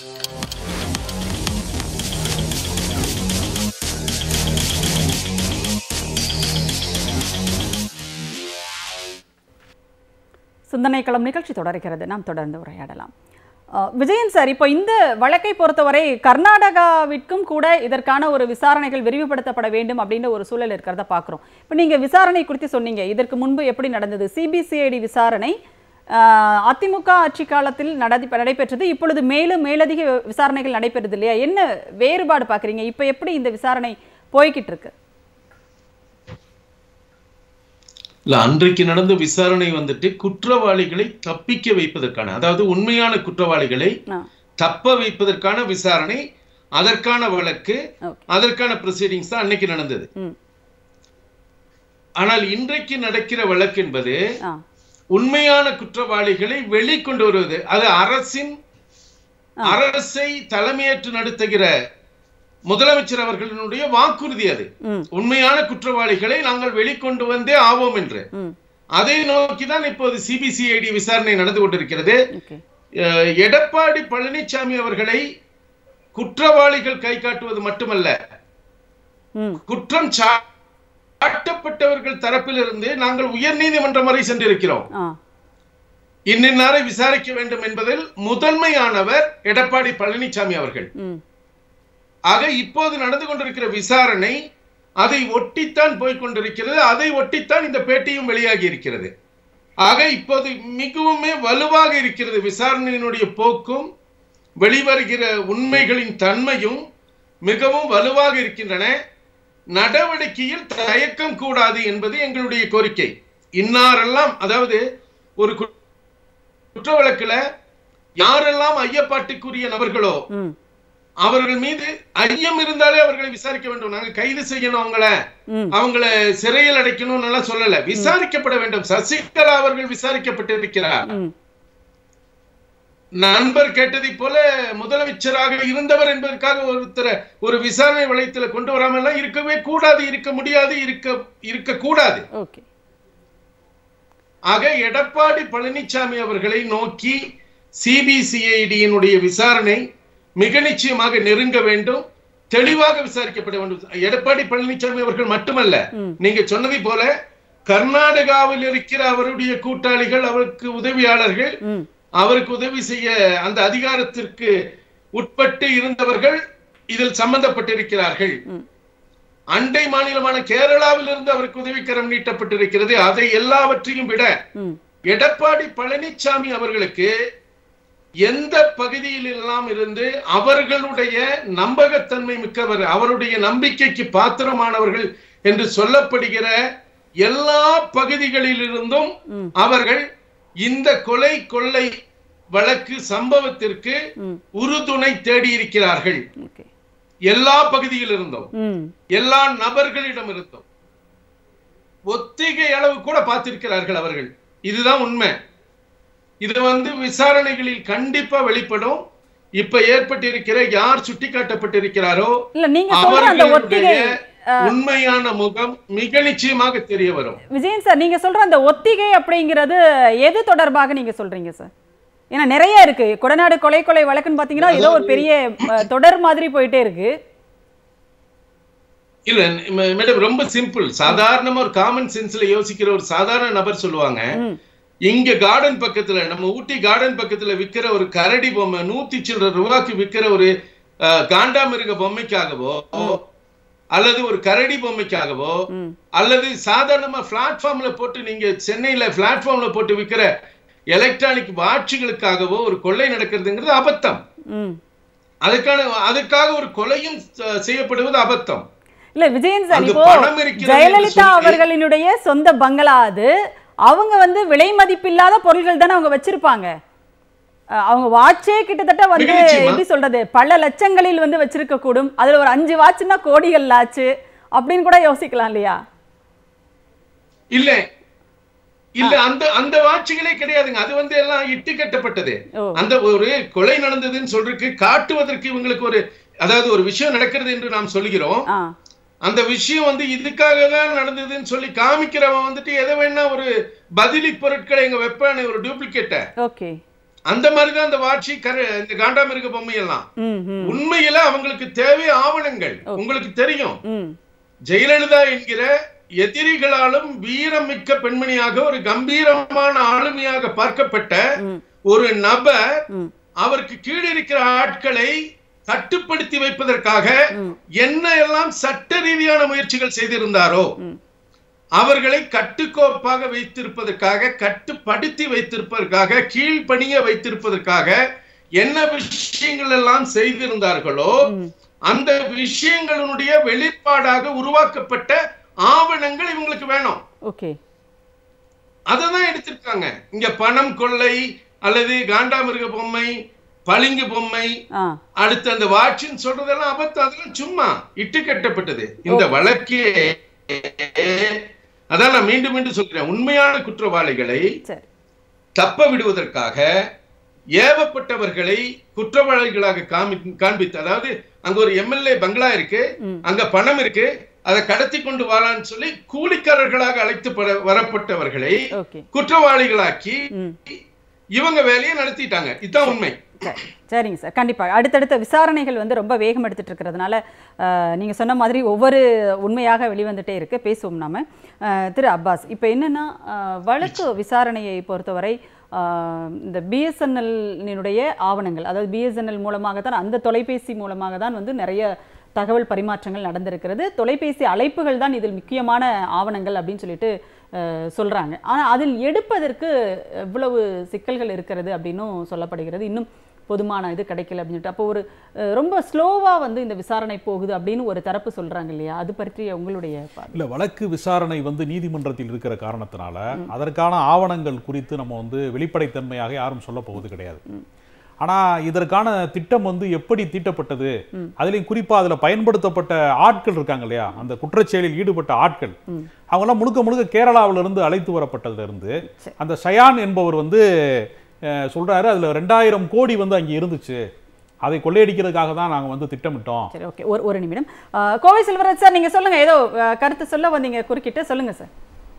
சிந்தனை களம் நிகழ்ச்சி தொடர்கிறது நாம் தொடர்ந்து உரையாடலாம் அஹ், விஜயன் சார் இப்போ இந்த வழக்கை பொறுத்தவரை கர்நாடகாவிற்கும் கூட இதற்கான ஒரு விசாரணைகள் விரிவுபடுத்தப்பட வேண்டும் அப்படின்ற ஒரு சூழல் இருக்கிறத பார்க்குறோம் இப்போ நீங்கள் விசாரணை குறித்து சொன்னீங்க இதற்கு முன்பு எப்படி நடந்தது சிபிசிஐடி விசாரணை அஹ், அதிமுக ஆட்சி காலத்தில் நடதி நடைபெற்றது இப்பொழுது மேலும் மேலதிக விசாரணைகள் நடைபெறுது இல்லையா என்ன வேறுபாடு பார்க்குறீங்க இப்போ எப்படி இந்த விசாரணை போய்கிட்டு இருக்கு இல்ல அன்றைக்கு நடந்த விசாரணை வந்துட்டு குற்றவாளிகளை தப்பிக்க வைப்பதற்கான அதாவது உண்மையான குற்றவாளிகளை ஆ தப்ப வைப்பதற்கான விசாரணை அதற்கான வழக்கு ஓகே அதற்கான ப்ரொசீடிங்ஸ் தான் அன்னைக்கு நடந்தது ம் ஆனால் இன்றைக்கு நடக்கிற வழக்கு என்பது ஆ உண்மையான குற்றவாளிகளை வெளிக்கொண்டு வருவது அது அரசின் அரசை தலைமையேற்று நடத்துகிற முதலமைச்சர் அவர்களினுடைய வாக்குறுதி அது ம் உண்மையான குற்றவாளிகளை நாங்கள் வெளிக்கொண்டு வந்தே ஆவோம் என்று ம் அதை நோக்கிதான் இப்போது சிபிசிஐடி விசாரணை நடந்து கொண்டிருக்கிறது ஓகே அஹ், எடப்பாடி பழனிசாமி அவர்களை குற்றவாளிகள் கை காட்டுவது மட்டுமல்ல ம் குற்றம் சாட்டப்பட்டவர்கள் தரப்பிலிருந்து நாங்கள் உயர் நீதிமன்றம் வரை சென்றிருக்கிறோம் ஆ இந்நின்னாரை விசாரிக்க வேண்டும் என்பதில் முதன்மையானவர் எடப்பாடி பழனிசாமி அவர்கள் ம் ஆக இப்போது நடந்து கொண்டிருக்கிற விசாரணை அதை ஒட்டித்தான் போய் கொண்டிருக்கிறது அதை ஒட்டித்தான் இந்த பேட்டியும் வெளியாகி இருக்கிறது ஆக இப்போது மிகவுமே வலுவாக இருக்கிறது விசாரணையினுடைய போக்கும் வெளிவருகிற உண்மைகளின் தன்மையும் மிகவும் வலுவாக இருக்கின்றன நடவடிக்கையில் தயக்கம் கூடாது என்பது எங்களுடைய கோரிக்கை இன்னாரெல்லாம் அதாவது ஒரு கு- குற்ற வழக்குல யாரெல்லாம் ஐயப்பாட்டுக்குரிய நபர்களோ ம் அவர்கள் மீது ஐயம் இருந்தாலே அவர்களை விசாரிக்க வேண்டும் நாங்க கைது செய்யணும் அவங்கள ம் அவங்கள சிறையில் அடைக்கணும் எல்லாம் சொல்லல விசாரிக்கப்பட வேண்டும் சசிகலா அவர்கள் விசாரிக்கப்பட்டிருக்கிறார் ம் நண்பர் கேட்டதை போல முதலமைச்சராக இருந்தவர் என்பதற்காக ஒருத்தரை ஒரு விசாரணை வளையத்துல கொண்டு வராம எல்லாம் இருக்கவே கூடாது இருக்க முடியாது இருக்க இருக்க கூடாது ஓகே ஆக எடப்பாடி பழனிசாமி அவர்களை நோக்கி சிபிசிஐடியினுடைய விசாரணை மிக நிச்சயமாக நெருங்க வேண்டும் தெளிவாக விசாரிக்கப்பட வேண்டும் எடப்பாடி பழனிசாமி அவர்கள் மட்டுமல்ல ம். நீங்க சொன்னதை போல கர்நாடகாவில் இருக்கிற அவருடைய கூட்டாளிகள் அவருக்கு உதவியாளர்கள் ம் அவருக்கு உதவி செய்ய அந்த அதிகாரத்திற்கு உட்பட்டு இருந்தவர்கள் இதில் சம்பந்தப்பட்டிருக்கிறார்கள் ம். அண்டை மாநிலமான கேரளாவில் இருந்து அவருக்கு உதவிக்கரம் நீட்டப்பட்டிருக்கிறது அதை எல்லாவற்றையும் விட ம் எடப்பாடி பழனிசாமி அவர்களுக்கு எந்த பகுதியில் எல்லாம் இருந்து அவர்களுடைய நம்பகத்தன்மை மிக்கவர் அவருடைய நம்பிக்கைக்கு பாத்திரமானவர்கள் என்று சொல்லப்படுகிற எல்லா பகுதிகளில் இருந்தும் ம். அவர்கள் இந்த கொலை கொள்ளை வழக்கு சம்பவத்திற்கு ம் உறுதுணை தேடி இருக்கிறார்கள் ஓகே எல்லா பகுதியில் இருந்தும் ம் எல்லா நபர்களிடம் இருந்தும் ஒத்திகை அளவு கூட பார்த்திருக்கிறார்கள் அவர்கள் இதுதான் உண்மை இது வந்து விசாரணைகளில் கண்டிப்பா வெளிப்படும் இப்ப ஏற்பட்டிருக்கிற யார் சுட்டிக்காட்டப்பட்டிருக்கிறாரோ இல்ல நீங்க சொல்ற அந்த ஒத்திகை அவர்களுடைய உண்மையான முகம் மிக நிச்சயமாக தெரிய வரும் விஜயன் சார் நீங்க சொல்ற அந்த ஒத்திகை அப்படிங்கிறது எது தொடர்பாக நீங்க சொல்றீங்க சார் ஏன்னா நிறைய இருக்கு கொடநாடு கொலை கொலை வழக்குன்னு பாத்தீங்கன்னா ஏதோ ஒரு பெரிய அஹ், தொடர் மாதிரி போயிட்டே இருக்கு இல்ல ம- மேடம் ரொம்ப சிம்பிள் சாதாரணமா ஒரு காமன் சென்ஸ்ல யோசிக்கிற ஒரு சாதாரண நபர் சொல்லுவாங்க ம் இங்க கார்டன் பக்கத்துல நம்ம ஊட்டி கார்டன் பக்கத்துல விக்கிற ஒரு கரடி பொம்மை நூத்தி சில்லற ரூபாய்க்கு விக்கிற ஒரு அஹ், காண்டாமிருக பொம்மைக்காகவோ அல்லது ஒரு கரடி பொம்மைக்காகவோ ம் அல்லது சாதாரணமா பிளாட்ஃபார்ம்ல போட்டு நீங்க சென்னையில பிளாட்ஃபார்ம்ல போட்டு விக்கிற எலக்ட்ரானிக் வாட்சுகளுக்காகவோ ஒரு கொள்ளை நடக்கிறதுங்கிறது அபத்தம் ம் அதுக்கான அதுக்காக ஒரு கொலையும் அஹ், செய்யப்படுவது அபத்தம் இல்ல விஜயன் சார் அங்கு இப்போ பணம் இருக்கிறது என்று ஜெயலலிதா சொல்லி- அவர்களினுடைய சொந்த பங்களா அது அவங்க வந்து விலை மதிப்பில்லாத பொருட்கள் தானே அவங்க வச்சிருப்பாங்க அஹ் அவங்க வாட்சே கிட்டத்தட்ட வந்து மிக நிச்சயமா. எப்படி சொல்றது பல லட்சங்களில் வந்து வச்சிருக்க கூடும் அதுல ஒரு அஞ்சு வாட்ச்னா கோடிகள் ஆச்சு அப்படின்னு கூட யோசிக்கலாம் இல்லையா இல்ல இல்ல அந்த அந்த வாட்சிகளே கிடையாதுங்க அது வந்து எல்லாம் இட்டு கட்டப்பட்டது ஓ அந்த ஒரு கொலை நடந்ததுன்னு சொல்றதுக்கு காட்டுவதற்கு இவங்களுக்கு ஒரு அதாவது ஒரு விஷயம் நடக்கிறது என்று நாம் சொல்கிறோம் ஆ அந்த விஷயம் வந்து இதுக்காக தான் நடந்ததுன்னு சொல்லி காமிக்கிறவன் வந்துட்டு எதை வேணா ஒரு பதிலி பொருட்களை எங்க வைப்பானே ஒரு டூப்ளிகேட்டை ஓகே அந்த மாதிரிதான் அந்த வாட்சி கரு இந்த காண்டாமிருக பொம்மை எல்லாம் ம் ம் உண்மையில அவங்களுக்கு தேவை ஆவணங்கள் உங்களுக்கு தெரியும் ம் ஜெயலலிதா என்கிற எதிரிகளாலும் வீரமிக்க பெண்மணியாக ஒரு கம்பீரமான ஆளுமையாக பார்க்கப்பட்ட ம். ஒரு நபர் ம் அவருக்கு கீழ் இருக்கிற ஆட்களை கட்டுப்படுத்தி வைப்பதற்காக ம். என்ன எல்லாம் சட்ட ரீதியான முயற்சிகள் செய்திருந்தாரோ ம். அவர்களை கட்டுக்கோப்பாக வைத்திருப்பதற்காக கட்டுப்படுத்தி வைத்திருப்பதற்காக கீழ்ப்பணிய வைத்திருப்பதற்காக என்ன விஷயங்கள் எல்லாம் செய்திருந்தார்களோ ம். அந்த விஷயங்களுடைய வெளிப்பாடாக உருவாக்கப்பட்ட ஆவணங்கள் இவங்களுக்கு வேணும் ஓகே அததான் எடுத்திருக்காங்க இங்க பணம் கொள்ளை அல்லது காண்டாமிருக பொம்மை பளிங்கு பொம்மை ஆ அடுத்து அந்த வாட்சின்னு சொல்றதெல்லாம் அபத்தம் அதெல்லாம் சும்மா இட்டு கட்டப்பட்டது இந்த வழக்கே அதான் நான் மீண்டும் மீண்டும் சொல்கிறேன் உண்மையான குற்றவாளிகளை சரி தப்ப விடுவதற்காக ஏவப்பட்டவர்களை குற்றவாளிகளாக காமி காண்பித்து அதாவது அங்க ஒரு எம்எல்ஏ பங்களா இருக்கு ம். அங்க பணம் இருக்கு அதை கடத்தி கொண்டு வாழான்னு சொல்லி கூலிக்காரர்களாக அழைத்து பட- வரப்பட்டவர்களை ஓகே குற்றவாளிகளாக்கி ம் இவங்க வேலையை நடத்திட்டாங்க இதுதான் உண்மை சரி சரிங்க சார் கண்டிப்பாக அடுத்தடுத்த விசாரணைகள் வந்து ரொம்ப வேகம் எடுத்துட்டு இருக்கிறதுனால அஹ், நீங்க சொன்ன மாதிரி ஒவ்வொரு உண்மையாக வெளிவந்துட்டே இருக்கு பேசுவோம் நாம அஹ், திரு அப்பாஸ் இப்போ என்னன்னா அஹ், வழக்கு விசாரணையை பொறுத்தவரை அஹ், இந்த பிஎஸ்என்எல்னுடைய ஆவணங்கள் அதாவது பிஎஸ்என்எல் மூலமாக தான் அந்த தொலைபேசி மூலமாக தான் வந்து நிறைய தகவல் பரிமாற்றங்கள் நடந்திருக்கிறது தொலைபேசி அழைப்புகள் தான் இதில் முக்கியமான ஆவணங்கள் அப்படின்னு சொல்லிட்டு அஹ், சொல்றாங்க ஆனா அதில் எடுப்பதற்கு எவ்வளவு சிக்கல்கள் இருக்கிறது அப்படின்னும் சொல்லப்படுகிறது இன்னும் போதுமான இது கிடைக்கல அப்படின்னு சொல்லிட்டு அப்போ ஒரு அஹ், ரொம்ப ஸ்லோவா வந்து இந்த விசாரணை போகுது அப்படின்னு ஒரு தரப்பு சொல்றாங்க இல்லையா அது பற்றிய உங்களுடைய பார்வை இல்ல வழக்கு விசாரணை வந்து நீதிமன்றத்தில் இருக்கிற காரணத்தினால அதற்கான ஆவணங்கள் குறித்து நம்ம வந்து வெளிப்படைத்தன்மையாக யாரும் சொல்ல போவது கிடையாது ஆனா இதற்கான திட்டம் வந்து எப்படி தீட்டப்பட்டது அதுலயும் குறிப்பா அதுல பயன்படுத்தப்பட்ட ஆட்கள் இருக்காங்க இல்லையா அந்த குற்றச்செயலில் ஈடுபட்ட ஆட்கள் அவங்கெல்லாம் முழுக்க முழுக்க கேரளாவில இருந்து அழைத்து வரப்பட்டதுல இருந்து அந்த ஷயான் என்பவர் வந்து அஹ், சொல்றாரு அதுல ரெண்டாயிரம் கோடி வந்து அங்க இருந்துச்சு அதை கொள்ளையடிக்கிறதுக்காக தான் நாங்க வந்து திட்டமிட்டோம் சரி ஓகே ஒரு ஒரு நிமிடம் அஹ், கோவை செல்வராஜ் சார் நீங்க சொல்லுங்க ஏதோ அஹ், கருத்து சொல்ல வந்தீங்க குறுக்கிட்டு சொல்லுங்க சார்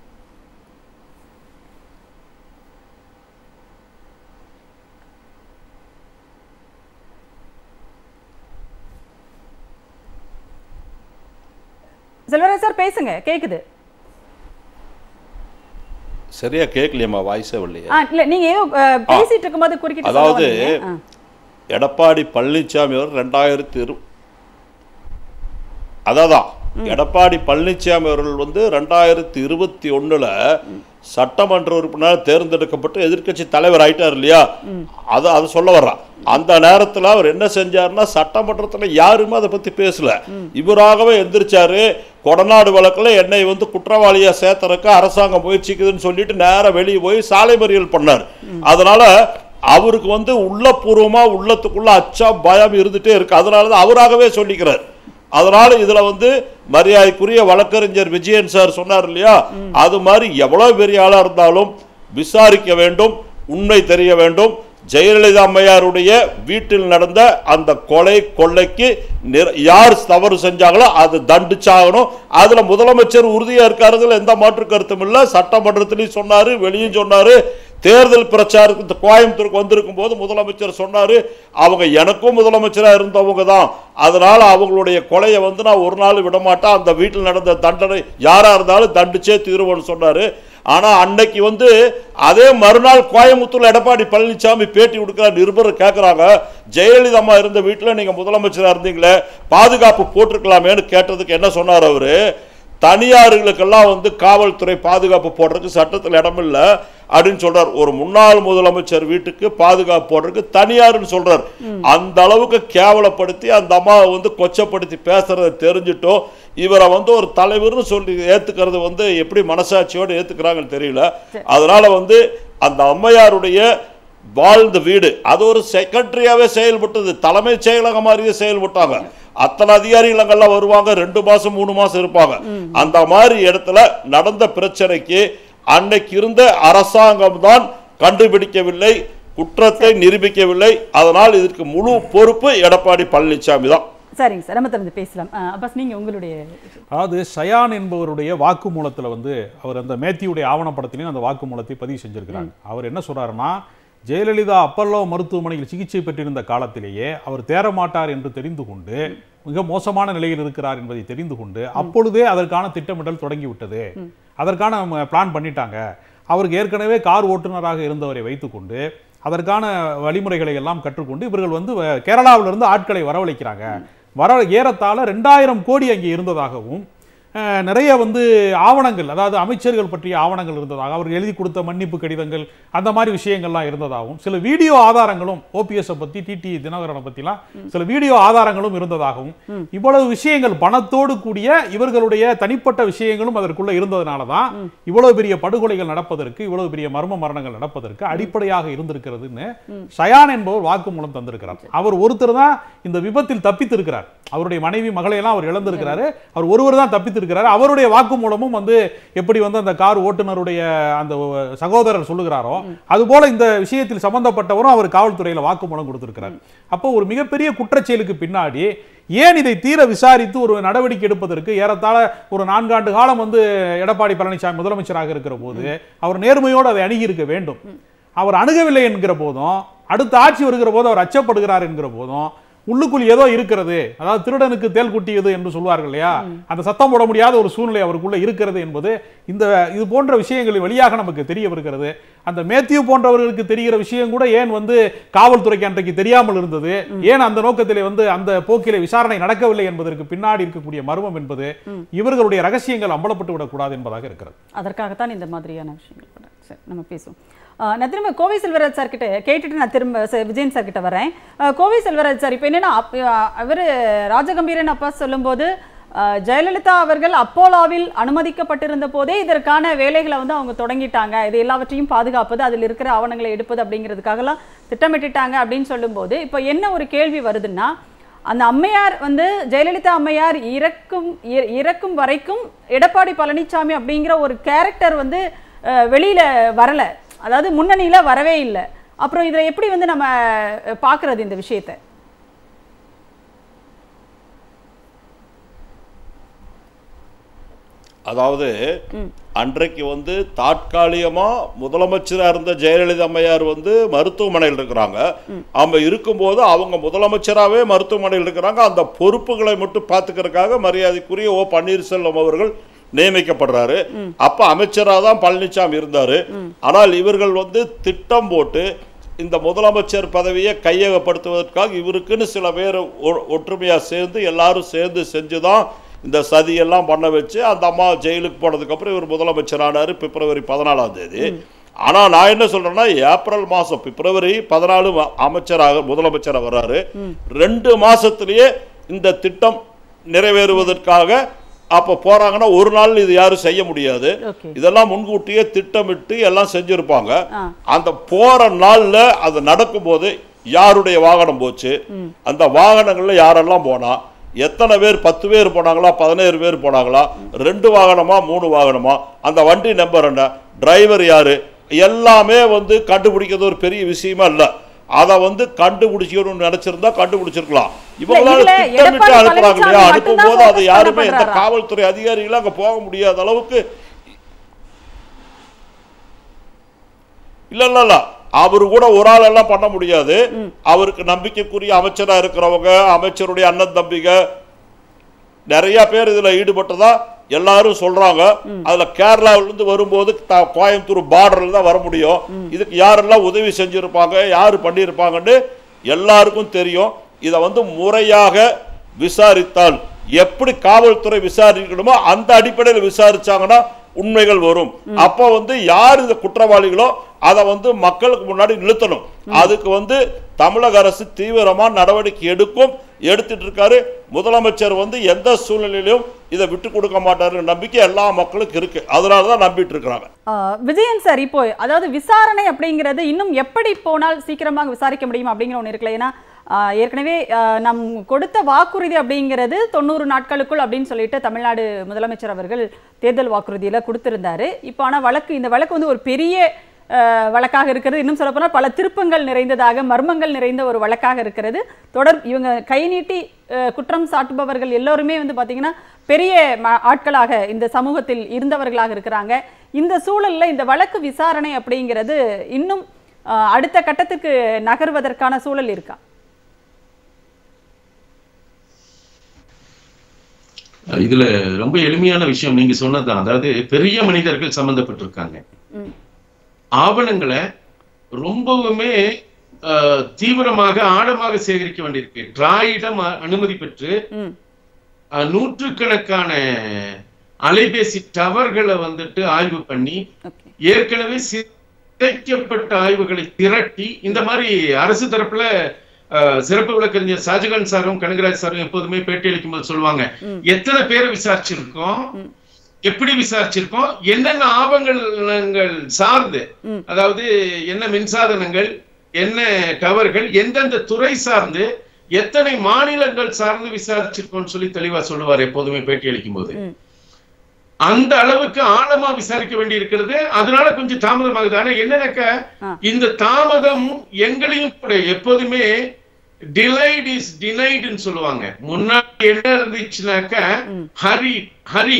செல்வராஜ் சார் பேசுங்க கேக்குது சரியா கேட்கலையம்மா வாய்ஸே வரலையே ஆ இல்ல நீங்க ஏதோ அஹ், பேசிட்டு இருக்கும்போது குறுக்கிட்டு சொல்ல அதாவது, வந்தீங்க. ஆ. எடப்பாடி பழனிசாமி அவர் ரெண்டாயிரத்தி இரு அதான் எடப்பாடி பழனிசாமி அவர்கள் வந்து ரெண்டாயிரத்தி இருபத்தி ஒண்ணுல சட்டமன்ற உறுப்பினர் தேர்ந்தெடுக்கப்பட்டு எதிர்க்கட்சி தலைவர் ஆயிட்டார் இல்லையா அது அதை சொல்ல வர்றான் அந்த நேரத்துல அவர் என்ன செஞ்சாருன்னா சட்டமன்றத்துல யாருமே அதை பத்தி பேசல இவராகவே எந்திரிச்சாரு கொடநாடு வழக்குல என்னை வந்து குற்றவாளியா சேர்த்தறக்கு அரசாங்கம் முயற்சிக்குதுன்னு சொல்லிட்டு நேரா வெளியே போய் சாலை மறியல் பண்ணார் அதனால அவருக்கு வந்து உள்ளபூர்வமா உள்ளத்துக்குள்ள அச்சம் பயம் இருந்துட்டே இருக்கு அதனால தான் அவராகவே சொல்லிக்கிறார் அதனால இதுல வந்து மரியாதைக்குரிய வழக்கறிஞர் விஜயன் சார் சொன்னார் இல்லையா அது மாதிரி எவ்வளவு பெரிய ஆளா இருந்தாலும் விசாரிக்க வேண்டும் உண்மை தெரிய வேண்டும் ஜெயலலிதா அம்மையாருடைய வீட்டில் நடந்த அந்த கொலை கொள்ளைக்கு நிர- யார் தவறு செஞ்சாங்களோ அது தண்டிச்சாகணும் அதுல முதலமைச்சர் உறுதியா இருக்காருதுல எந்த மாற்று கருத்தும் இல்ல சட்டமன்றத்திலையும் சொன்னாரு வெளியும் சொன்னாரு தேர்தல் பிரச்சாரத்துக்கு கோயம்புத்தூருக்கு வந்திருக்கும் போது முதலமைச்சர் சொன்னாரு அவங்க எனக்கும் முதலமைச்சரா இருந்தவங்க தான் அதனால அவங்களுடைய கொலையை வந்து நான் ஒரு நாள் விட மாட்டேன் அந்த வீட்டில் நடந்த தண்டனை யாரா இருந்தாலும் தண்டிச்சே தீருவேன்னு சொன்னாரு ஆனா அன்னைக்கு வந்து அதே மறுநாள் கோயம்புத்தூர்ல எடப்பாடி பழனிசாமி பேட்டி கொடுக்கிற நிருபர் கேட்கறாங்க ஜெயலலிதா அம்மா இருந்த வீட்டுல நீங்க முதலமைச்சரா இருந்தீங்களே பாதுகாப்பு போட்டிருக்கலாமேன்னு கேட்டதுக்கு என்ன சொன்னார் அவரு தனியார்களுக்கெல்லாம் வந்து காவல்துறை பாதுகாப்பு போடுறதுக்கு சட்டத்தில் இடமில்ல அப்படின்னு சொல்றார் ஒரு முன்னாள் முதலமைச்சர் வீட்டுக்கு பாதுகாப்பு போடுறதுக்கு தனியார்னு சொல்றார் அந்த அளவுக்கு கேவலப்படுத்தி அந்த அம்மாவை வந்து கொச்சப்படுத்தி பேசுறத தெரிஞ்சுட்டோம் இவரை வந்து ஒரு தலைவர்னு சொல்லி ஏத்துக்கிறது வந்து எப்படி மனசாட்சியோடு ஏத்துக்கிறாங்கன்னு தெரியல அதனால வந்து அந்த அம்மையாருடைய வாழ்ந்த வீடு அது ஒரு செக்ரட்டரியாவே செயல்பட்டது தலைமைச் செயலகம் மாதிரியே செயல்பட்டாங்க அத்தனை அதிகாரிகள் அங்கெல்லாம் வருவாங்க ரெண்டு மாசம் மூணு மாசம் இருப்பாங்க அந்த மாதிரி இடத்துல நடந்த பிரச்சனைக்கு அன்னைக்கு இருந்த அரசாங்கம் தான் கண்டுபிடிக்கவில்லை குற்றத்தை நிரூபிக்கவில்லை அதனால் இதற்கு முழு பொறுப்பு எடப்பாடி பழனிசாமி தான் சரிங்க சார் நம்ம தொடர்ந்து பேசலாம் அஹ், அப்பாஸ் நீங்க உங்களுடைய அதாவது ஷயான் என்பவருடைய வாக்குமூலத்துல வந்து அவர் அந்த மேத்தியுடைய ஆவணப்படத்திலையும் அந்த வாக்குமூலத்தை பதிவு செஞ்சிருக்கிறாங்க அவர் என்ன சொல்றாருன்னா ஜெயலலிதா அப்பல்லோ மருத்துவமனையில் சிகிச்சை பெற்றிருந்த காலத்திலேயே அவர் தேரமாட்டார் என்று தெரிந்து கொண்டு மிக மோசமான நிலையில் இருக்கிறார் என்பதை தெரிந்து கொண்டு அப்பொழுதே அதற்கான திட்டமிடல் தொடங்கிவிட்டது அதற்கான பிளான் பண்ணிட்டாங்க அவருக்கு ஏற்கனவே கார் ஓட்டுநராக இருந்தவரை வைத்துக்கொண்டு அதற்கான வழிமுறைகளை எல்லாம் கற்றுக்கொண்டு இவர்கள் வந்து வ- கேரளாவிலிருந்து ஆட்களை வரவழைக்கிறாங்க வர ஏறத்தாழ ரெண்டாயிரம் கோடி அங்கே இருந்ததாகவும் அஹ், நிறைய வந்து ஆவணங்கள் அதாவது அமைச்சர்கள் பற்றிய ஆவணங்கள் இருந்ததாக அவர் எழுதி கொடுத்த மன்னிப்பு கடிதங்கள் அந்த மாதிரி விஷயங்கள்லாம் இருந்ததாகவும் சில வீடியோ ஆதாரங்களும் ஓபிஎஸ் பத்தி டிடி தினகரனை பத்திலாம் சில வீடியோ ஆதாரங்களும் இருந்ததாகவும் இவ்வளவு விஷயங்கள் பணத்தோடு கூடிய இவர்களுடைய தனிப்பட்ட விஷயங்களும் அதற்குள்ள இருந்ததுனால தான் இவ்வளவு பெரிய படுகொலைகள் நடப்பதற்கு இவ்வளவு பெரிய மர்ம மரணங்கள் நடப்பதற்கு அடிப்படையாக இருந்திருக்கிறதுன்னு ஷயான் என்பவர் வாக்குமூலம் தந்திருக்கிறார் அவர் ஒருத்தர் தான் இந்த விபத்தில் தப்பித்திருக்கிறார் அவருடைய மனைவி மகளை எல்லாம் அவர் இழந்திருக்கிறாரு அவர் ஒருவர் தான் தப்பித்திருக்கிறாரு அவருடைய வாக்குமூலமும் வந்து எப்படி வந்து அந்த கார் ஓட்டுநருடைய அந்த சகோதரர் சொல்லுகிறாரோ அதுபோல இந்த விஷயத்தில் சம்பந்தப்பட்டவரும் அவர் காவல்துறையில வாக்குமூலம் கொடுத்திருக்கிறார் அப்போ ஒரு மிகப்பெரிய குற்றச்செயலுக்கு பின்னாடி ஏன் இதை தீர விசாரித்து ஒரு நடவடிக்கை எடுப்பதற்கு ஏறத்தாழ ஒரு நான்காண்டு காலம் வந்து எடப்பாடி பழனிசாமி முதலமைச்சராக இருக்கிற போது அவர் நேர்மையோடு அதை அணுகி இருக்க வேண்டும் அவர் அணுகவில்லை என்கிற போதும் அடுத்த ஆட்சி வருகிற போது அவர் அச்சப்படுகிறார் என்கிற போதும் உள்ளுக்குள் ஏதோ இருக்கிறது அதாவது திருடனுக்கு தேல் குட்டியது என்று சொல்வார்கள் இல்லையா அந்த சத்தம் போட முடியாத ஒரு சூழ்நிலை அவருக்குள்ள இருக்கிறது என்பது இந்த இது போன்ற விஷயங்களின் வழியாக நமக்கு தெரிய வருகிறது அந்த மேத்யூ போன்றவர்களுக்கு தெரிகிற விஷயம் கூட ஏன் வந்து காவல்துறைக்கு அன்றைக்கு தெரியாமல் இருந்தது ஏன் அந்த நோக்கத்திலே வந்து அந்த போக்கிலே விசாரணை நடக்கவில்லை என்பதற்கு பின்னாடி இருக்கக்கூடிய மர்மம் என்பது இவர்களுடைய ரகசியங்கள் அம்பலப்பட்டு விடக்கூடாது என்பதாக இருக்கிறது அதற்காகத்தான் இந்த மாதிரியான விஷயங்கள் பண்றேன். சரி நம்ம பேசுவோம் ஆஹ் நான் திரும்ப கோவை செல்வராஜ் சார் கிட்ட கேட்டுட்டு நான் திரும்ப ச- விஜயன் சார் கிட்ட வரேன் ஆஹ் கோவை செல்வராஜ் சார் இப்போ என்னன்னா அவர் ராஜகம்பீரன் அப்பா சொல்லும்போது ஆஹ் ஜெயலலிதா அவர்கள் அப்போலாவில் அனுமதிக்கப்பட்டிருந்த போதே இதற்கான வேலைகளை வந்து அவங்க தொடங்கிட்டாங்க இது எல்லாவற்றையும் பாதுகாப்பது அதில் இருக்கிற ஆவணங்களை எடுப்பது அப்படிங்கிறதுக்காகலாம் திட்டமிட்டுட்டாங்க அப்படின்னு சொல்லும்போது இப்போ என்ன ஒரு கேள்வி வருதுன்னா அந்த அம்மையார் வந்து ஜெயலலிதா அம்மையார் இறக்கும் இ- இறக்கும் வரைக்கும் எடப்பாடி பழனிசாமி அப்படிங்கிற ஒரு கேரக்டர் வந்து அஹ், வெளியில வரல அதாவது முன்னணியில வரவே இல்லை அப்புறம் இதை எப்படி வந்து நம்ம அஹ், பார்க்கிறது இந்த விஷயத்தை அதாவது அன்றைக்கு வந்து தாட்காலிகமா முதலமைச்சரா இருந்த ஜெயலலிதா அம்மையார் வந்து மருத்துவமனையில் இருக்கிறாங்க அவங்க இருக்கும்போது அவங்க முதலமைச்சராகவே மருத்துவமனையில் இருக்கிறாங்க அந்த பொறுப்புகளை மட்டும் பார்த்துக்கிறதுக்காக மரியாதைக்குரிய ஓ பன்னீர்செல்வம் அவர்கள் நியமிக்கப்படுறாரு அப்ப அமைச்சராக தான் பழனிசாமி இருந்தாரு ஆனால் இவர்கள் வந்து திட்டம் போட்டு இந்த முதலமைச்சர் பதவியை கையகப்படுத்துவதற்காக இவருக்குன்னு சில பேர் ஒ- ஒற்றுமையா சேர்ந்து எல்லாரும் சேர்ந்து செஞ்சுதான் இந்த சதியெல்லாம் பண்ண வச்சு அந்த அம்மா ஜெயிலுக்கு போனதுக்கப்புறம் இவர் முதலமைச்சர் ஆனார் பிப்ரவரி பதினாலாம் தேதி ஆனால் நான் என்ன சொல்றேன்னா ஏப்ரல் மாதம் பிப்ரவரி பதினாலு ம- அமைச்சராக முதலமைச்சராக வர்றாரு ரெண்டு மாசத்திலேயே இந்த திட்டம் நிறைவேறுவதற்காக அப்போ போறாங்கன்னா ஒரு நாள் இது யாரும் செய்ய முடியாது ஓகே இதெல்லாம் முன்கூட்டியே திட்டமிட்டு எல்லாம் செஞ்சிருப்பாங்க ஆ. அந்த போற நாள்ல அது நடக்கும்போது யாருடைய வாகனம் போச்சு அந்த வாகனங்கள்ல யாரெல்லாம் போனா எத்தனை பேர் பத்து பேர் போனாங்களா பதினேழு பேர் போனாங்களா ரெண்டு வாகனமா மூணு வாகனமா அந்த வண்டி நம்பர் என்ன டிரைவர் யாரு எல்லாமே வந்து கண்டுபிடிக்கிறது ஒரு பெரிய விஷயமா இல்ல அதை வந்து கண்டுபிடிக்கணும்னு நினைச்சிருந்தா கண்டுபிடிச்சிருக்கலாம் இவங்களால இதுல திட்டமிட்டு எடப்பாடி அனுப்புறாங்க இல்லையா பழனிசாமி அனுப்பும் மட்டும்தான் போது அது focus யாருமே எந்த பண்ணப்படுறாரா? காவல்துறை அதிகாரிகளும் அங்க போக முடியாத அளவுக்கு இல்ல இல்ல இல்ல அவரு கூட ஒரு ஆள் எல்லாம் பண்ண முடியாது அவருக்கு நம்பிக்கைக்குரிய அமைச்சரா இருக்கிறவங்க அமைச்சருடைய அண்ணன் தம்பிங்க நிறைய பேர் இதுல ஈடுபட்டதா எல்லாரும் சொல்றாங்க அதுல கேரளாவில இருந்து வரும்போது த- கோயம்புத்தூர் பார்டர்ல தான் வர முடியும் இதுக்கு யாரெல்லாம் உதவி செஞ்சிருப்பாங்க யாரு பண்ணியிருப்பாங்கன்னு எல்லாருக்கும் தெரியும் இதை வந்து முறையாக விசாரித்தால் எப்படி காவல்துறை விசாரிக்கணுமோ அந்த அடிப்படையில் விசாரிச்சாங்கன்னா உண்மைகள் வரும் அப்ப வந்து யார் இந்த குற்றவாளிகளோ அதை வந்து மக்களுக்கு முன்னாடி நிறுத்தணும் அதுக்கு வந்து தமிழக அரசு தீவிரமா நடவடிக்கை எடுக்கும் எடுத்துட்டு இருக்காரு முதலமைச்சர் வந்து எந்த சூழ்நிலையிலும் இதை விட்டு கொடுக்க மாட்டாருன்னு நம்பிக்கை எல்லா மக்களுக்கும் இருக்கு அதனால தான் நம்பிட்டு இருக்கிறாங்க ஆஹ் விஜயன் சார் இப்போ அதாவது விசாரணை அப்படிங்கிறது இன்னும் எப்படி போனால் சீக்கிரமாக விசாரிக்க முடியும் அப்படிங்கிற ஒன்று இருக்குல்ல ஏன்னா ஆஹ் ஏற்கனவே ஆஹ் நம் கொடுத்த வாக்குறுதி அப்படிங்கிறது தொண்ணூறு நாட்களுக்குள் அப்படின்னு சொல்லிட்டு தமிழ்நாடு முதலமைச்சர் அவர்கள் தேர்தல் வாக்குறுதியில கொடுத்திருந்தாரு இப்போ ஆனால் வழக்கு இந்த வழக்கு வந்து ஒரு பெரிய ஆஹ் வழக்காக இருக்கிறது இன்னும் சொல்லப்போனால் பல திருப்பங்கள் நிறைந்ததாக மர்மங்கள் நிறைந்த ஒரு வழக்காக இருக்கிறது தொடர் இவங்க கை நீட்டி ஆஹ் குற்றம் சாட்டுபவர்கள் எல்லோருமே வந்து பார்த்தீங்கன்னா பெரிய ம- ஆட்களாக இந்த சமூகத்தில் இருந்தவர்களாக இருக்கிறாங்க இந்த சூழல்ல இந்த வழக்கு விசாரணை அப்படிங்கிறது இன்னும் அஹ், அடுத்த கட்டத்துக்கு நகர்வதற்கான சூழல் இருக்கா இதுல ரொம்ப எளிமையான விஷயம் நீங்க சொன்னதுதான் அதாவது பெரிய மனிதர்கள் சம்பந்தப்பட்டிருக்காங்க ம். ஆவணங்களை ரொம்பவுமே அஹ், தீவிரமாக ஆழமாக சேகரிக்க வேண்டியிருக்கு டிராயிடம் அ- அனுமதி பெற்று ம் அஹ், நூற்றுக்கணக்கான அலைபேசி டவர்களை வந்துட்டு ஆய்வு பண்ணி ஓகே ஏற்கனவே சிதைக்கப்பட்ட ஆய்வுகளை திரட்டி இந்த மாதிரி அரசு தரப்புல அஹ், சிறப்பு வழக்கறிஞர் ஷாஜகான் சாரும் கனகராஜ் சாரும் எப்போதுமே பேட்டி அளிக்கும் போது சொல்லுவாங்க ம். எத்தனை பேரை விசாரிச்சிருக்கோம் ம். எப்படி விசாரிச்சிருக்கோம் என்னென்ன ஆவணங்கள் சார்ந்து ம். அதாவது என்ன மின்சாதனங்கள் என்ன டவர்கள் எந்தெந்த துறை சார்ந்து எத்தனை மாநிலங்கள் சார்ந்து விசாரிச்சிருக்கோம்னு சொல்லி தெளிவா சொல்லுவார் எப்போதுமே பேட்டி அளிக்கும் போது ம் அந்த அளவுக்கு ஆழமா விசாரிக்க வேண்டி இருக்கிறது அதனால கொஞ்சம் தாமதமாகுது ஆனா என்னன்னாக்கா ஆ. இந்த தாமதம் எங்களையும் கூட எப்போதுமே டிலைட் இஸ் டினைடுன்னு சொல்லுவாங்க முன்னாடி என்ன இருந்துச்சுனாக்கா ம். ஹரி ஹரி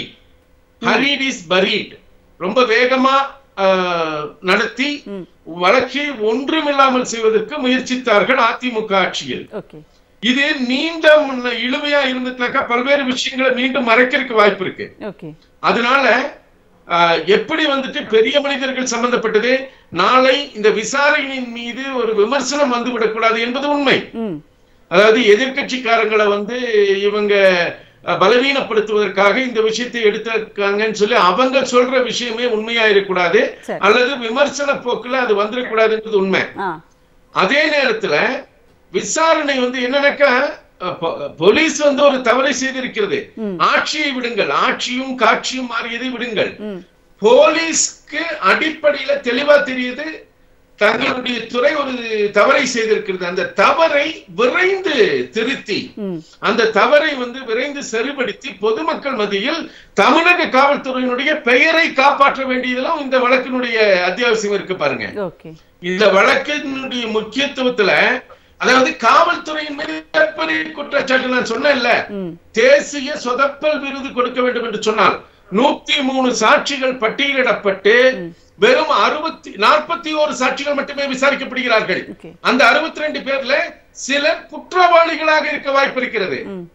ஹரிட் இஸ் பரீட் ரொம்ப வேகமா ஆஹ், நடத்தி ம் வழக்கை ஒன்றுமில்லாமல் செய்வதற்கு முயற்சித்தார்கள் அதிமுக ஆட்சியில் ஓகே இது நீண்ட முன்ன இழுவையா இருந்துச்சுனாக்கா பல்வேறு விஷயங்களை மீண்டும் மறைக்கிறதுக்கு வாய்ப்பு இருக்கு ஓகே அதனால ஆஹ், எப்படி வந்துட்டு பெரிய மனிதர்கள் சம்பந்தப்பட்டது நாளை இந்த விசாரணையின் மீது ஒரு விமர்சனம் வந்து விடக்கூடாது என்பது உண்மை ம் அதாவது எதிர்க்கட்சிக்காரங்களை வந்து இவங்க அஹ், பலவீனப்படுத்துவதற்காக இந்த விஷயத்தை எடுத்திருக்காங்கன்னு சொல்லி அவங்க சொல்ற விஷயமே உண்மையா இருக்கக்கூடாது சரி. அல்லது விமர்சன போக்குல அது வந்துடக்கூடாதுன்றது உண்மை ஆ அதே நேரத்துல விசாரணை வந்து என்னன்னாக்கா அஹ், பொ- போலீஸ் வந்து ஒரு தவறை செய்திருக்கிறது ம். ஆட்சியை விடுங்கள் ஆட்சியும் காட்சியும் மாறியதை விடுங்கள் ம் போலீஸ்க்கு அடிப்படையில தெளிவா தெரியுது தங்களுடைய துறை ஒரு தவறை செய்திருக்கிறது அந்த தவறை விரைந்து திருத்தி ம் அந்த தவறை வந்து விரைந்து சரிபடுத்தி பொதுமக்கள் மத்தியில் தமிழக காவல்துறையினுடைய பெயரை காப்பாற்ற வேண்டியதெல்லாம் இந்த வழக்கினுடைய அத்தியாவசியம் இருக்கு பாருங்க ஓகே இந்த வழக்கினுடைய முக்கியத்துவத்துல அதாவது காவல்துறையின் மீது மிகப்பெரிய குற்றச்சாட்டு நான் சொன்னேன்ல ம் தேசிய சொதப்பல் விருது கொடுக்க வேண்டும் என்று சொன்னால் நூத்தி மூணு சாட்சிகள் பட்டியலிடப்பட்டு வெறும் அறுபத்தி நாற்பத்தி ஓரு சாட்சிகள் மட்டுமே விசாரிக்கப்படுகிறார்கள் ஓகே அந்த அறுபத்தி ரெண்டு பேர்ல சிலர் குற்றவாளிகளாக இருக்க வாய்ப்பு இருக்கிறது ம்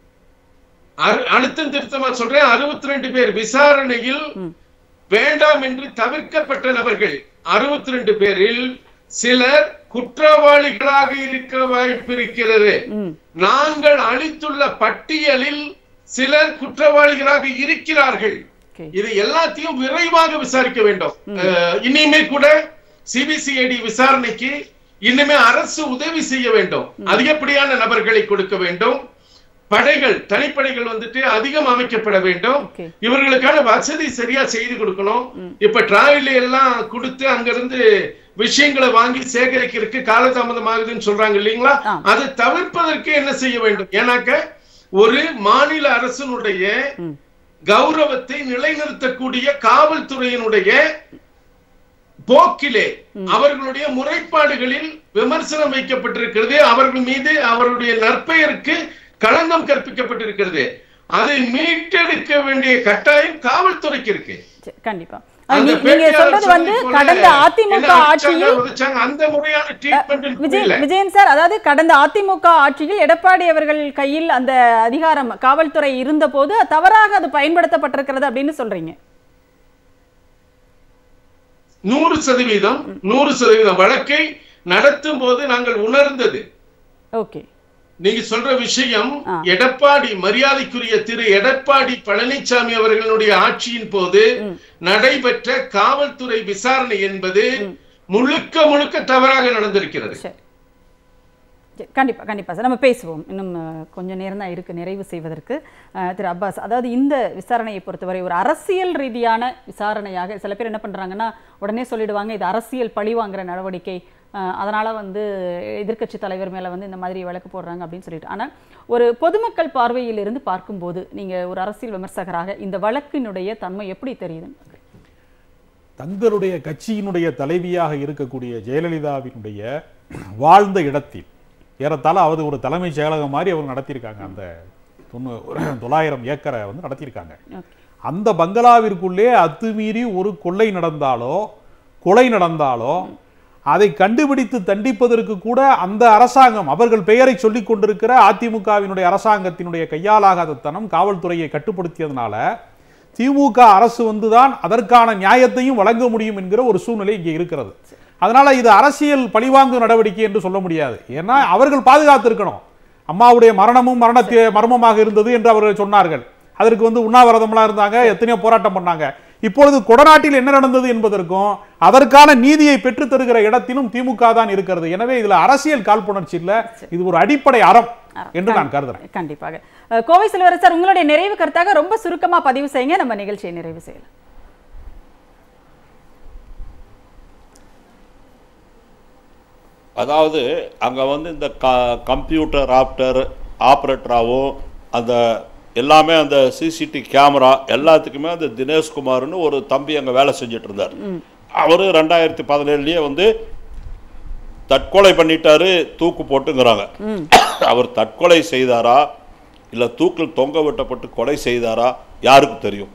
அறு- அழுத்தம் திருத்தமா சொல்றேன் அறுபத்தி ரெண்டு பேர் விசாரணையில் ம் வேண்டாம் என்று தவிர்க்கப்பட்ட நபர்கள் அறுபத்தி ரெண்டு பேரில் சிலர் குற்றவாளிகளாக இருக்க வாய்ப்பு இருக்கிறது ம் நாங்கள் அளித்துள்ள பட்டியலில் சிலர் குற்றவாளிகளாக இருக்கிறார்கள் ஓகே இது எல்லாத்தையும் விரைவாக விசாரிக்க வேண்டும் அஹ், இனிமே கூட சிபிசிஐடி விசாரணைக்கு இனிமே அரசு உதவி செய்ய வேண்டும் அதிகப்படியான நபர்களை கொடுக்க வேண்டும் படைகள் தனிப்படைகள் வந்துட்டு அதிகம் அமைக்கப்பட வேண்டும் ஓகே இவர்களுக்கான வசதி சரியா செய்து கொடுக்கணும் இப்ப டிராவல் எல்லாம் கொடுத்து அங்கிருந்து விஷயங்களை வாங்கி சேகரிக்கிறதுக்கு காலதாமதம் ஆகுதுன்னு சொல்றாங்க இல்லைங்களா ஆ. அதை தவிர்ப்பதற்கு என்ன செய்ய வேண்டும் ஏன்னாக்க ஒரு மாநில அரசினுடைய ம் கௌரவத்தை நிலைநிறுத்தக்கூடிய காவல்துறையினுடைய போக்கிலே அவர்களுடைய முறைப்பாடுகளில் விமர்சனம் வைக்கப்பட்டிருக்கிறது அவர்கள் மீது அவருடைய நற்பெயருக்கு களங்கம் கற்பிக்கப்பட்டிருக்கிறது அதை மீட்டெடுக்க வேண்டிய கட்டாயம் காவல்துறைக்கு இருக்கு சரி, கண்டிப்பா அந்த நீ- நீங்க பேட்டியாளர் சொல்றது வந்து சொன்னது போல கடந்த என்ன அதிமுக அடிச்சாங்க, ஆட்சியில் உதைச்சாங்க, அந்த முறையான ட்ரீட்மெண்ட் விஜய் புரியல விஜயன் சார் அதாவது கடந்த அதிமுக ஆட்சியில் எடப்பாடி அவர்கள் கையில் அந்த அதிகாரம் காவல்துறை இருந்தபோது தவறாக அது பயன்படுத்தப்பட்டிருக்கிறது அப்படின்னு சொல்றீங்க நூறு சதவீதம் நூறு சதவீதம் வழக்கை நடத்தும் போது நாங்கள் உணர்ந்தது ஓகே நீங்க சொல்ற விஷயம் ஆ. எடப்பாடி மரியாதைக்குரிய திரு எடப்பாடி பழனிசாமி அவர்களுடைய ஆட்சியின் போது ம். நடைபெற்ற காவல்துறை விசாரணை என்பது முழுக்க முழுக்க தவறாக நடந்திருக்கிறது சரி சரி, கண்டிப்பா கண்டிப்பா சார் நம்ம பேசுவோம் இன்னும் அஹ், கொஞ்சம் நேரம் தான் இருக்கு நிறைவு செய்வதற்கு அஹ், திரு அப்பாஸ் அதாவது இந்த விசாரணையை பொறுத்தவரை ஒரு அரசியல் ரீதியான விசாரணையாக சில பேர் என்ன பண்றாங்கன்னா உடனே சொல்லிடுவாங்க இது அரசியல் பழி வாங்குற நடவடிக்கை அஹ், அதனால வந்து எதிர்க்கட்சி தலைவர் மேல வந்து இந்த மாதிரி வழக்கு போடுறாங்க அப்படின்னு சொல்லிட்டு ஆனால் ஒரு பொதுமக்கள் பார்வையில் இருந்து பார்க்கும்போது நீங்க ஒரு அரசியல் விமர்சகராக இந்த வழக்கினுடைய தன்மை எப்படி தெரியுது தங்களுடைய கட்சியினுடைய தலைவியாக இருக்கக்கூடிய ஜெயலலிதாவினுடைய வாழ்ந்த இடத்தில் ஏறத்தாழ அது ஒரு தலைமைச் செயலகம் மாதிரி அவங்க நடத்தியிருக்காங்க அந்த தொண்ணூ தொள்ளாயிரம் ஏக்கரை வந்து நடத்தியிருக்காங்க ஓகே அந்த பங்களாவிற்குள்ளே அத்துமீறி ஒரு கொள்ளை நடந்தாலோ கொலை நடந்தாலோ அதை கண்டுபிடித்து தண்டிப்பதற்கு கூட அந்த அரசாங்கம் அவர்கள் பெயரை சொல்லிக் கொண்டிருக்கிற அதிமுகவினுடைய அரசாங்கத்தினுடைய கையாலாகாத தனம் காவல்துறையை கட்டுப்படுத்தியதுனால திமுக அரசு வந்துதான் அதற்கான நியாயத்தையும் வழங்க முடியும் என்கிற ஒரு சூழ்நிலை இங்கே இருக்கிறது அதனால இது அரசியல் பழிவாங்கும் நடவடிக்கை என்று சொல்ல முடியாது ஏன்னா அவர்கள் பாதுகாத்திருக்கணும் அம்மாவுடைய மரணமும் மரணத்தை மர்மமாக இருந்தது என்று அவர்கள் சொன்னார்கள் அதற்கு வந்து உண்ணாவிரதம்லாம் இருந்தாங்க எத்தனையோ போராட்டம் பண்ணாங்க இப்பொழுது கொடநாட்டில் என்ன நடந்தது என்பதற்கும் அதற்கான நீதியை பெற்றுத் தருகிற இடத்திலும் திமுக தான் இருக்கிறது எனவே இதுல அரசியல் காழ்ப்புணர்ச்சி இல்ல இது ஒரு அடிப்படை அறம் என்று நான் கருதுறேன் கண்டிப்பாக அஹ், கோவை செல்வரசர் உங்களுடைய நிறைவு கருத்தாக ரொம்ப சுருக்கமா பதிவு செய்யுங்க நம்ம நிகழ்ச்சியை நிறைவு செய்யலாம் அதாவது அங்கே வந்து இந்த க கம்ப்யூட்டர் ஆப்டர் ஆப்ரேட்டராகவும் அந்த எல்லாமே அந்த சிசிடி கேமரா எல்லாத்துக்குமே அந்த தினேஷ்குமார்னு ஒரு தம்பி அங்கே வேலை செஞ்சுட்டு இருந்தார் அவர் ரெண்டாயிரத்தி பதினேழுலேயே வந்து தற்கொலை பண்ணிட்டாரு தூக்கு போட்டுங்கிறாங்க அவர் தற்கொலை செய்தாரா இல்லை தூக்கில் தொங்க விட்டப்பட்டு கொலை செய்தாரா யாருக்கு தெரியும்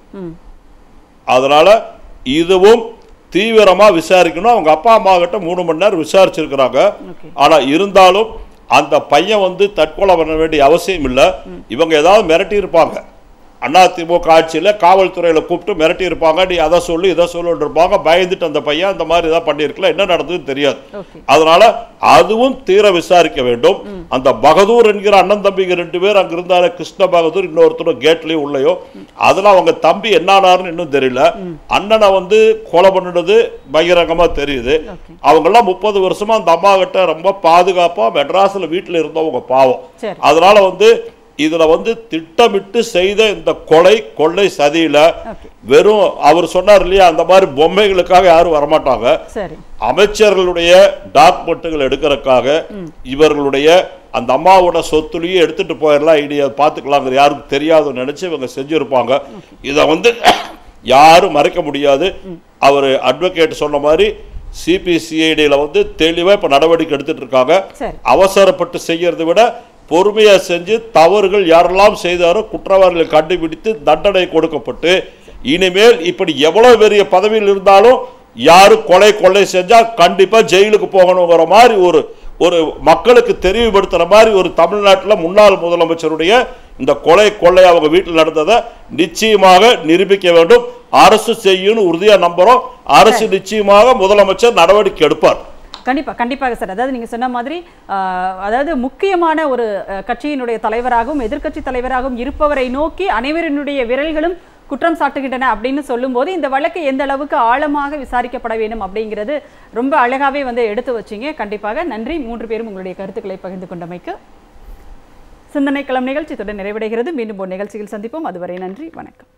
அதனால இதுவும் தீவிரமா விசாரிக்கணும் அவங்க அப்பா அம்மா கிட்ட மூணு மணி நேரம் விசாரிச்சிருக்கிறாங்க Okay. ஆனா இருந்தாலும் அந்த பையன் வந்து தற்கொலை பண்ண வேண்டிய அவசியம் இல்லை இவங்க ஏதாவது மிரட்டி இருப்பாங்க அதிமுக ஆட்சியில் காவல்துறையில கூப்பிட்டு மிரட்டி இருப்பாங்க நீ அதை சொல்லு இதை சொல்லுன்னு இருப்பாங்க பயந்துட்டு அந்த பையன் அந்த மாதிரி ஏதாவது பண்ணியிருக்கலாம் என்ன நடந்ததுன்னு தெரியாது ஓகே அதனால அதுவும் தீர விசாரிக்க வேண்டும் அந்த பகதூர் என்கிற அண்ணன் தம்பிங்க ரெண்டு பேர் அங்க இருந்தாரு கிருஷ்ண பகதூர் இன்னொருத்தரும் கேட்லயும் உள்ளயோ அதுல அவங்க தம்பி என்னானாருன்னு இன்னும் தெரியல அண்ணனை வந்து கொலை பண்ணினது பகிரங்கமா தெரியுது ஓகே அவங்க எல்லாம் முப்பது வருஷமா அந்த அம்மா கிட்ட ரொம்ப பாதுகாப்பா மெட்ராஸ்ல வீட்டுல இருந்தவங்க பாவம் சரி அதனால வந்து இதுல வந்து திட்டமிட்டு செய்த இந்த கொலை கொள்ளை சதியில ஓகே வெறும் அவர் சொன்னார் இல்லையா அந்த மாதிரி பொம்மைகளுக்காக யாரும் வரமாட்டாங்க சரி அமைச்சர்களுடைய டாக்குமெண்ட்டுகள் எடுக்கிறதுக்காக இவர்களுடைய அந்த அம்மாவோட சொத்துலையும் எடுத்துட்டு போயிடலாம் ஐடியா பார்த்துக்கலாங்கிற யாருக்கும் தெரியாதுன்னு நினைச்சு இவங்க செஞ்சிருப்பாங்க இதை வந்து யாரும் மறைக்க முடியாது அவர் அட்வொகேட் சொன்ன மாதிரி சிபிசிஐடியில் வந்து தெளிவாக இப்போ நடவடிக்கை எடுத்துட்டு இருக்காங்க சரி அவசரப்பட்டு செய்யறதை விட பொறுமையா செஞ்சு தவறுகள் யாரெல்லாம் செய்தாரோ குற்றவாளிகளை கண்டுபிடித்து தண்டனை கொடுக்கப்பட்டு இனிமேல் இப்படி எவ்வளவு பெரிய பதவியில் இருந்தாலும் யாரு கொலை கொள்ளை செஞ்சா கண்டிப்பா ஜெயிலுக்கு போகணுங்கிற மாதிரி ஒரு ஒரு மக்களுக்கு தெரிவுபடுத்துற மாதிரி ஒரு தமிழ்நாட்டில் முன்னாள் முதலமைச்சருடைய இந்த கொலை கொள்ளை அவங்க வீட்டில் நடந்ததை நிச்சயமாக நிரூபிக்க வேண்டும் அரசு செய்யும்னு உறுதியா நம்புறோம் அரசு நிச்சயமாக முதலமைச்சர் நடவடிக்கை எடுப்பார் கண்டிப்பா கண்டிப்பாக சார் அதாவது நீங்க சொன்ன மாதிரி ஆஹ், அதாவது முக்கியமான ஒரு அஹ், கட்சியினுடைய தலைவராகவும் எதிர்க்கட்சி தலைவராகவும் இருப்பவரை நோக்கி அனைவரினுடைய விரல்களும் குற்றம் சாட்டுகின்றன அப்படின்னு சொல்லும்போது இந்த வழக்கு எந்த அளவுக்கு ஆழமாக விசாரிக்கப்பட வேண்டும் அப்படிங்கிறது ரொம்ப அழகாவே வந்து எடுத்து வச்சீங்க கண்டிப்பாக நன்றி மூன்று பேரும் உங்களுடைய கருத்துக்களை பகிர்ந்து கொண்டமைக்கு சிந்தனை களம் நிகழ்ச்சி தொடர் நிறைவடைகிறது மீண்டும் ஒரு நிகழ்ச்சியில் சந்திப்போம் அதுவரை நன்றி வணக்கம்